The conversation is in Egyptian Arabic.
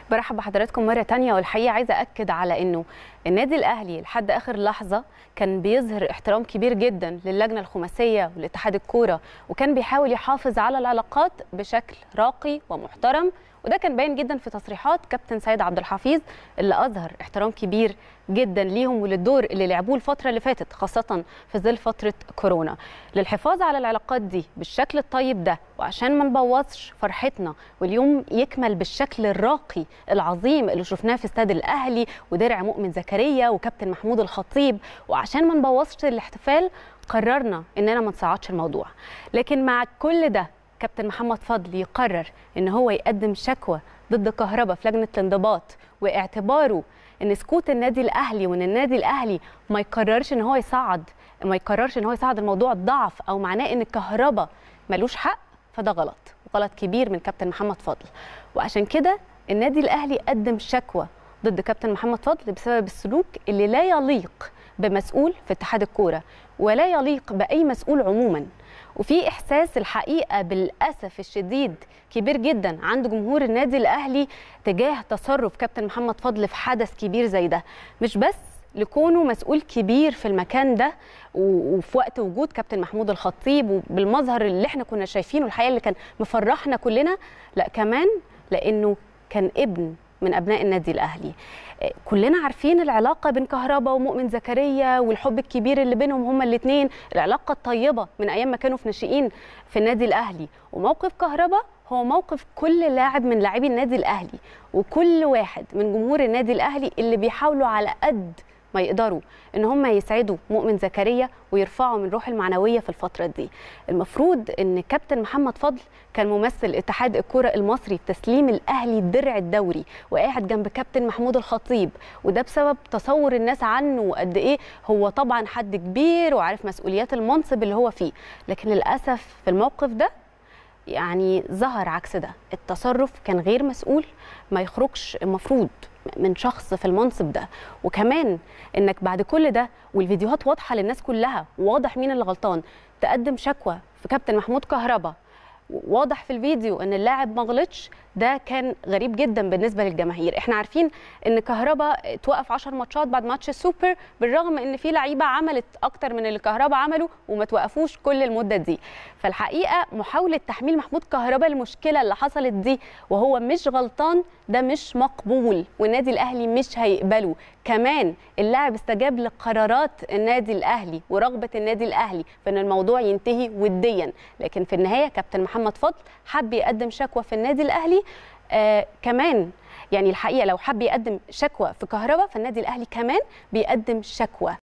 برحب بحضراتكم مرة تانية والحقيقة عايزة أكد على أنه النادي الأهلي لحد آخر لحظة كان بيظهر احترام كبير جدا للجنة الخماسية ولاتحاد الكورة وكان بيحاول يحافظ على العلاقات بشكل راقي ومحترم وده كان باين جدا في تصريحات كابتن سيد عبد الحفيظ اللي اظهر احترام كبير جدا ليهم وللدور اللي لعبوه الفتره اللي فاتت خاصه في ظل فتره كورونا للحفاظ على العلاقات دي بالشكل الطيب ده وعشان ما نبوظش فرحتنا واليوم يكمل بالشكل الراقي العظيم اللي شفناه في استاد الاهلي ودرع مؤمن زكريا وكابتن محمود الخطيب وعشان ما نبوظش الاحتفال قررنا اننا ما نصعدش الموضوع لكن مع كل ده كابتن محمد فضل يقرر ان هو يقدم شكوى ضد كهربا في لجنه الانضباط واعتباره ان سكوت النادي الاهلي وان النادي الاهلي ما يقررش ان هو يصعد ما يقررش ان هو يصعد الموضوع ضعف او معناه ان الكهربا ملوش حق فده غلط غلط كبير من كابتن محمد فضل وعشان كده النادي الاهلي قدم شكوى ضد كابتن محمد فضل بسبب السلوك اللي لا يليق بمسؤول في اتحاد الكوره ولا يليق باي مسؤول عموما وفي احساس الحقيقه بالاسف الشديد كبير جدا عند جمهور النادي الاهلي تجاه تصرف كابتن محمد فضل في حدث كبير زي ده مش بس لكونه مسؤول كبير في المكان ده وفي وقت وجود كابتن محمود الخطيب وبالمظهر اللي احنا كنا شايفينه الحقيقه اللي كان مفرحنا كلنا لا كمان لانه كان ابن من ابناء النادي الاهلي كلنا عارفين العلاقه بين كهربا ومؤمن زكريا والحب الكبير اللي بينهم هما الاثنين العلاقه الطيبه من ايام ما كانوا في ناشئين في النادي الاهلي وموقف كهربا هو موقف كل لاعب من لاعبي النادي الاهلي وكل واحد من جمهور النادي الاهلي اللي بيحاولوا على قد ما يقدروا ان هم يسعدوا مؤمن زكريا ويرفعوا من روح المعنويه في الفتره دي المفروض ان كابتن محمد فضل كان ممثل اتحاد الكره المصري في تسليم الاهلي الدرع الدوري وقاعد جنب كابتن محمود الخطيب وده بسبب تصور الناس عنه وقد ايه هو طبعا حد كبير وعارف مسؤوليات المنصب اللي هو فيه لكن للاسف في الموقف ده يعني ظهر عكس ده التصرف كان غير مسؤول ما يخرجش المفروض من شخص في المنصب ده وكمان انك بعد كل ده والفيديوهات واضحه للناس كلها واضح مين اللي غلطان تقدم شكوى في كابتن محمود كهربا واضح في الفيديو ان اللاعب ما غلطش ده كان غريب جدا بالنسبه للجماهير احنا عارفين ان كهربا توقف 10 ماتشات بعد ماتش السوبر بالرغم ان في لعيبه عملت اكتر من اللي كهربا عمله وما توقفوش كل المده دي فالحقيقه محاوله تحميل محمود كهربا المشكله اللي حصلت دي وهو مش غلطان ده مش مقبول والنادي الاهلي مش هيقبله كمان اللاعب استجاب لقرارات النادي الاهلي ورغبه النادي الاهلي في ان الموضوع ينتهي وديا لكن في النهايه كابتن محمد فضل حب يقدم شكوى في النادي الاهلي آه كمان يعني الحقيقه لو حب يقدم شكوى في كهربا فالنادي الاهلي كمان بيقدم شكوى